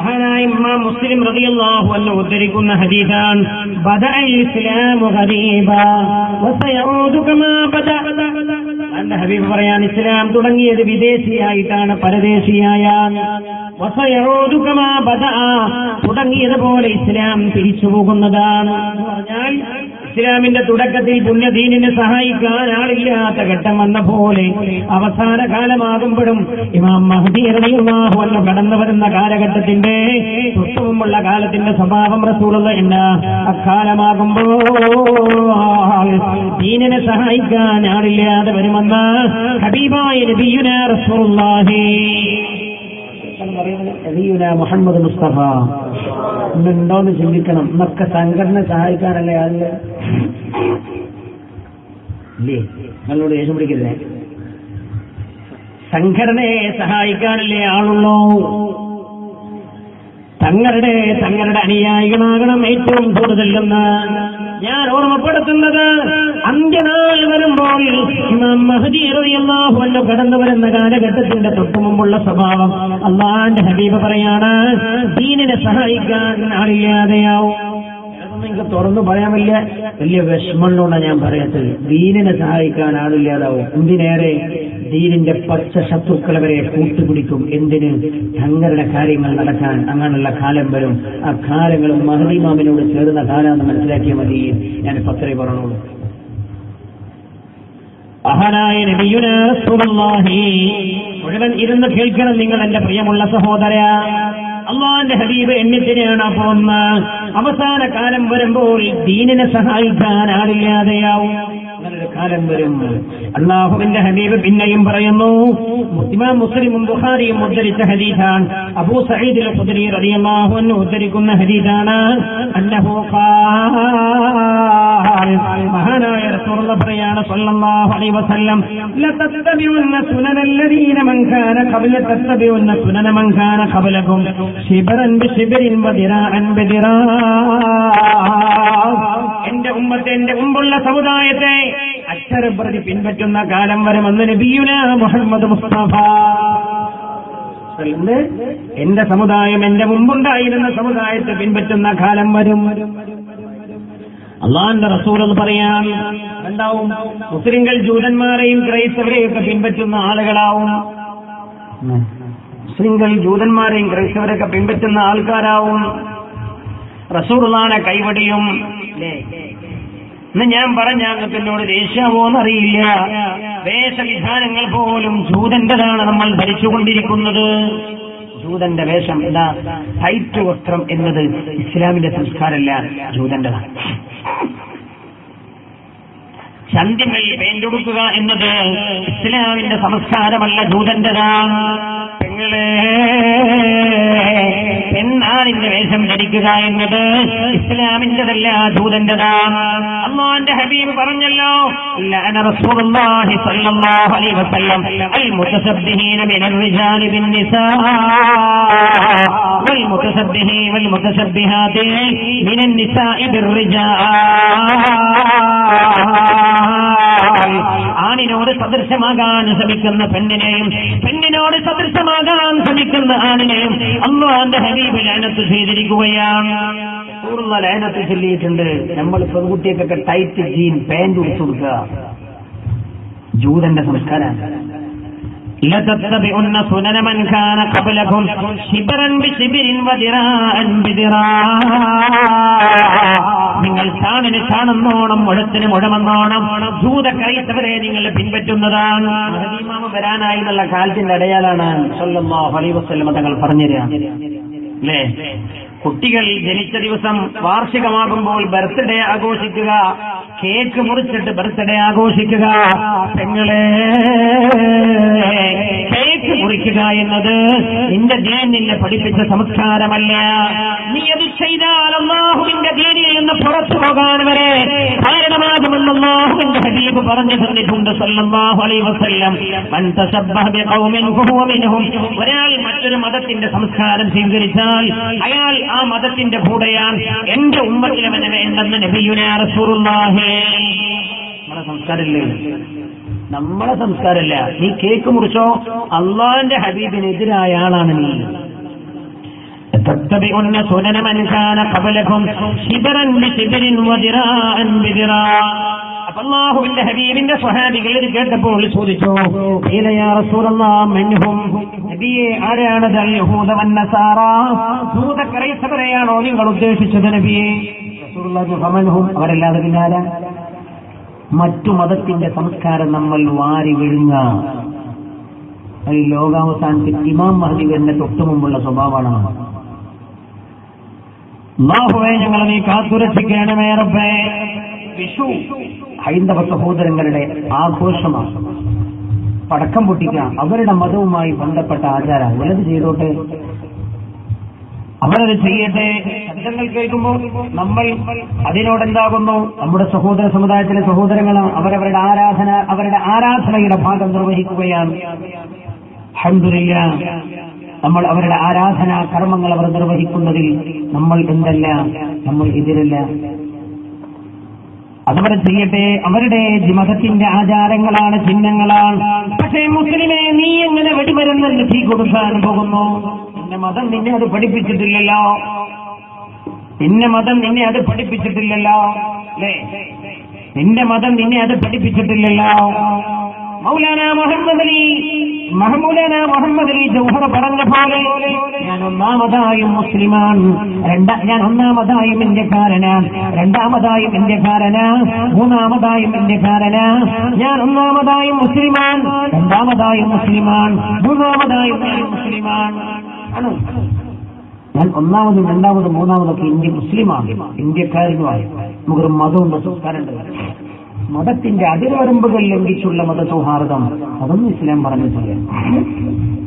മഹാനായ ഇമാം മുസ്ലിം റളിയല്ലാഹു അൻഹു ഉദ്ധരിക്കുന്ന ഹദീസാണ് ബദഅൽ ഇസ്ലാമു ഗരീബ വസയഊദു കമാ ബദഅ അന്റെ ഹബീബ് പറയാൻ ഇസ്ലാം തുടങ്ങിയത് വിദേശിയായിട്ടാണ് പരദേശിയായ വസയഊദു കമാ ബദഅ തുടങ്ങിയതുപോലെ ഇസ്ലാം തിരിച്ചു പോകുന്നതാണ് എന്ന് പറഞ്ഞാൽ ഇസ്ലാമിന്റെ തുടക്കത്തിൽ പുണ്യദീനിനെ സഹായിക്കാൻ ആളില്ലാത്ത ഘട്ടം വന്ന പോലെ അവസാന കാലമാകുമ്പോഴും ഇമാം മഹദി റളിയല്ലാഹു അൻഹു കടന്നു വരുന്ന കാലഘട്ടത്തിന്റെ തൊട്ടുമുമ്പുള്ള കാലത്തിന്റെ സ്വഭാവം റസൂലുള്ള എന്ന അക്കാലമാകുമ്പോൾ ദീനിനെ സഹായിക്കാൻ ആളില്ലാതെ വരുമെന്ന് ഹബീബായ നബിയുന റസൂലുള്ളാഹി നബിയുന മുഹമ്മദ് മുസ്തഫ ഇന്നുണ്ടോന്ന് ചിന്തിക്കണം ഇന്നൊക്കെ സംഘടന സഹായിക്കാനല്ലേ ആളില്ല ഇല്ലേ നിങ്ങളോട് ദേഷ്യം പിടിക്കരുതേ സംഘടനയെ സഹായിക്കാനല്ലേ ആളുള്ളൂ തങ്ങളുടെ തങ്ങളുടെ അനുയായികളാകണം ഏറ്റവും കൂടുതൽ എന്ന് ഞാൻ ഓർമ്മപ്പെടുത്തുന്നത് അന്ത്യനാൾ വരുമ്പോൾ ഇമാം മഹദി റളിയല്ലാഹു അൻഹു കടന്നു വരുന്ന കാലഘട്ടത്തിന്റെ തൊട്ടു മുമ്പുള്ള സ്വഭാവം അള്ളാന്റെ ഹബീബ് പറയാണ് ദീനിനെ സഹായിക്കാൻ ആളില്ലാതെയാവും അതൊന്നും എനിക്ക് തുറന്നു പറയാൻ വലിയ വലിയ വിഷമമുള്ളതുകൊണ്ടാണ് ഞാൻ പറയാത്തത് ദീനിനെ സഹായിക്കാൻ ആളില്ലാതാവും എന്തിനേറെ ദീനിന്റെ പച്ച ശത്രുക്കളെ വരെ കൂട്ടുപിടിക്കും എന്തിന് തങ്ങളുടെ കാര്യങ്ങൾ നടക്കാൻ അങ്ങനെയുള്ള കാലം വരും ആ കാലങ്ങളും മഹദീമാമിനോട് ചേർന്ന കാലാന്ന് മനസ്സിലാക്കിയ മതി ഞാൻ പത്രേ പറഞ്ഞോളൂ മഹാനായ നബിയുന റസൂലുള്ളാഹി മുഴുവൻ ഇരുന്ന് കേൾക്കണം നിങ്ങൾ എന്റെ പ്രിയമുള്ള സഹോദര അള്ളാന്റെ ഹബീബ് എന്നിട്ടിനെയാണ് പോന്ന് അവസാന കാലം വരുമ്പോൾ ദീനിനെ സഹായിക്കാൻ ആളില്ലാതെയാവും അങ്ങനൊരു കാലം വരും അള്ളാഹുവിന്റെ ഹബീബ് പിന്നെയും പറയുന്നു ഇമാം മുസ്ലിമും ബുഖാരിയും ഉദ്ധരിച്ച ഹദീസാണ് അബൂ സഈദ് ഖുദരി റളിയല്ലാഹു അൻഹു ഉദ്ധരിക്കുന്ന ഹദീസാണ് അന്നഹു ഖാൽ മഹാനായ റസൂലുള്ള പറയാണ് സല്ലല്ലാഹു അലൈഹി വസല്ലം ലതത്തബിഉന്ന സുനനല്ലദീന മൻ കാന ഖബല തത്തബിഉന്ന സുനന മൻ കാന ഖബലകും ശിബറൻ ബിശിബരിൻ വദിറാഅൻ ബിദിറാ എന്റെ ഉമ്മത്തെ എന്റെ മുമ്പുള്ള സമുദായത്തെ അക്ഷരപ്രതി പിൻപറ്റുന്ന കാലം വരുമെന്ന് നബിയുന മുഹമ്മദ് മുസ്തഫ എന്ന് എന്റെ സമുദായം എന്റെ മുമ്പുണ്ടായിരുന്ന സമുദായത്തെ പിൻപറ്റുന്ന കാലം വരും അള്ളാന്റെ റസൂൽ എന്ന് പറയാൻ എന്താവും മുസ്ലിങ്ങൾ ജൂതന്മാരെയും ക്രൈസ്തവരെയും ഒക്കെ പിൻപറ്റുന്ന ആളുകളാവും മുസ്ലിങ്ങൾ ജൂതന്മാരെയും ക്രൈസ്തവരെയൊക്കെ പിൻപറ്റുന്ന ആൾക്കാരാവും റസൂറുള്ളാനെ കൈവടിയും അല്ലേ ഇന്ന് ഞാൻ പറഞ്ഞ അങ്ങക്ക് എന്നോട് ദേഷ്യമോന്നറിയില്ല വേഷവിധാനങ്ങൾ പോലും ജൂതന്റേതാണ് നമ്മൾ ധരിച്ചുകൊണ്ടിരിക്കുന്നത് ജൂതന്റെ വേഷം എന്താ ടൈറ്റ് വസ്ത്രം എന്നത് ഇസ്ലാമിന്റെ സംസ്കാരമല്ല ജൂതന്റേതാണ് ചന്തിമേൽ പെയിന്റൊടുക്കുക എന്നത് ഇസ്ലാമിന്റെ സംസ്കാരമല്ല ജൂതന്റേതാണ് പെങ്ങളെ പെണ്ണാണിന്റെ വേഷം ധരിക്കുക എന്നത് ഇസ്ലാമിന്റെതല്ല ജൂതന്റേതാണ് അള്ളാന്റെ ഹബീബ് പറഞ്ഞല്ലോ ലഅന റസൂലുള്ളാഹി സ്വല്ലല്ലാഹു അലൈഹി വസല്ലം അൽ മുതസബ്ബിഹീന മിനൽ റിജാലി ബിൻ നിസാ വൽ മുതസബ്ബിഹീ വൽ മുതസബ്ബിഹാതി മിനൻ നിസാഇ ബിർറിജാൽ ആണിനോട് സദൃശമാകാൻ ശ്രമിക്കുന്ന പെണ്ണിനെയും പെണ്ണിനോട് സദൃശമാകാൻ ശ്രമിക്കുന്ന ആണിനെയും അള്ളാന്റെ ഹബീബ് ലയനത്ത് ചെയ്തിരിക്കുകയാണ് പൂർണ്ണ ലയനത്ത് ചൊല്ലിയിട്ടുണ്ട് നമ്മൾ പെൺകുട്ടിയൊക്കെ ടൈറ്റ് ജീൻ പാൻറ് ഉടുത്തു കൊടുക്കുക ജൂതന്റെ സംസ്കാരം لتتبعن سنن من كان قبلكم شبرا بشبر وذراعا بذراع നിങ്ങൾ ചാണിന് ചാണെന്നോണം മുഴത്തിന് മുഴമെന്നോണം ജൂത ക്രൈസ്തവരെ നിങ്ങൾ പിൻപറ്റുന്നതാണ് മഹദീമാമ വരാനായി എന്നുള്ള കാലത്തിന്റെ അടയാളാണ് സല്ലല്ലാഹു അലൈഹി വസല്ലം തങ്ങൾ പറഞ്ഞുതരാം അല്ലേ കുട്ടികൾ ജനിച്ച ദിവസം വാർഷികമാകുമ്പോൾ ബർത്ത്ഡേ ആഘോഷിക്കുക കേക്ക് മുറിച്ചിട്ട് ബർത്ത്ഡേ ആഘോഷിക്കുക പെങ്ങളെ കേക്ക് മുറിക്കുക എന്നത് നിന്റെ ദീൻ നിന്നെ പഠിപ്പിച്ച സംസ്കാരമല്ല നീ അത് ചെയ്താൽ അള്ളാഹുവിന്റെ ദീനിൽ നിന്ന് പുറത്തു പോകാൻ വരെ കാരണമാകുമെന്ന് അള്ളാഹുവിന്റെ ഹബീബ് പറഞ്ഞു തന്നിട്ടുണ്ട് സല്ലല്ലാഹു അലൈഹി വസല്ലം മൻ തശബ്ബഹ ബിഖൗമിൻ ഫഹുവ മിൻഹും ഒരാൾ മറ്റൊരു മതത്തിന്റെ സംസ്കാരം സ്വീകരിച്ചാൽ അയാൾ ആ മതത്തിന്റെ കൂടെയാണ് എന്റെ ഉമ്മത്തിലവനെ വേണ്ടെന്ന് നബിയുന റസൂലുള്ളാഹി നമ്മളെ സംസ്കാരമില്ലേ നമ്മളെ സംസ്കാരമല്ല നീ കേക്ക് മുറിച്ചോ അള്ളാന്റെ ഹബീബിനെതിരായ ആളാണ് നീ لتتبعن سنن من كان قبلكم شبرا بشبر وذراعا بذراع അപ്പൊ അള്ളാഹുവിന്റെ ഹബീബിന്റെ സ്വഹാബികൾ ഇത് കേട്ടപ്പോൾ ചോദിച്ചു "ഖീല യാ റസൂലല്ലാഹ് മൻഹും നബിയെ ആരാണത് അൽ യഹൂദ വന്നസാറ യൂത ക്രൈസ്തവരെയാണോ നിങ്ങൾ ഉദ്ദേശിച്ചത് നബിയെ റസൂലുള്ളാഹി ഫമൻഹും അവരല്ലാതെ പിന്നെ ആരാ മറ്റു മതത്തിന്റെ സംസ്കാരം നമ്മൾ വാരി വിഴുങ്ങ അത് ഈ ലോകാവസാനത്തിൽ ഇമാം മഹദി വരുന്ന തൊട്ടു മുമ്പുള്ള സ്വഭാവമാണ് അല്ലാഹുവേ ഞങ്ങളെ നീ കാത്തുരക്ഷിക്കണമേ റബ്ബേ വിഷു ഹൈന്ദവ സഹോദരങ്ങളുടെ ആഘോഷമാണ് പടക്കം പൊട്ടിക്കുക അവരുടെ മതവുമായി ബന്ധപ്പെട്ട ആചാരം അവരത് ചെയ്തോട്ടെ അവരത് ചെയ്യട്ടെ ശബ്ദങ്ങൾ കേൾക്കുമ്പോൾ നമ്മൾ അതിനോടെന്താകുന്നു നമ്മുടെ സഹോദര സമുദായത്തിലെ സഹോദരങ്ങളാണ് അവരവരുടെ ആരാധന അവരുടെ ആരാധനയുടെ ഭാഗം നിർവഹിക്കുകയാണ് അൽഹംദുലില്ല നമ്മൾ അവരുടെ ആരാധന കർമ്മങ്ങൾ അവർ നിർവഹിക്കുന്നതിൽ നമ്മൾ എന്തല്ല നമ്മൾ എതിരല്ല അതവരെ ചെയ്യട്ടെ അവരുടെ മതത്തിന്റെ ആചാരങ്ങളാണ് ചിഹ്നങ്ങളാണ് പക്ഷേ മുസ്ലിമെ നീ എങ്ങനെ വെടിമരുന്നതിന് തീ കൊടുക്കാൻ പോകുന്നു നിന്റെ മതം നിന്നെ അത് പഠിപ്പിച്ചിട്ടില്ലല്ലോ നിന്റെ മതം നിന്നെ അത് പഠിപ്പിച്ചിട്ടില്ലല്ലോ അല്ലേ നിന്റെ മതം നിന്നെ അത് പഠിപ്പിച്ചിട്ടില്ലല്ലോ മൗലാന മുഹമ്മദ് അലി മഹമൂലാന മുഹമ്മദ് അലി ജൗഹർ പറഞ്ഞ പോലെ ഞാൻ ഒന്നാമതായും മുസ്ലിമാൻ രണ്ട ഞാൻ ഒന്നാമതായും ഇന്ത്യക്കാരനാണ് രണ്ടാമതായും ഇന്ത്യക്കാരനാ മൂന്നാമതായും ഇന്ത്യക്കാരനാ ഞാൻ ഒന്നാമതായും മുസ്ലിമാൻ രണ്ടാമതായും മുസ്ലിമാൻ മൂന്നാമതായും ഞാൻ മുസ്ലിമാൻ ആണ് ഞാൻ ഒന്നാമതും രണ്ടാമതും മൂന്നാമതൊക്കെ ഇന്ത്യ മുസ്ലിമാണ് ഇന്ത്യക്കാരനുമായി നമുക്കൊരു മതമുണ്ട് സംസ്കാരമുണ്ട് മതത്തിന്റെ അതിർവരമ്പുകൾ ലംഘിച്ചുള്ള മതസൗഹാർദ്ദം അതൊന്നും ഇസ്ലാം പറഞ്ഞിട്ടില്ല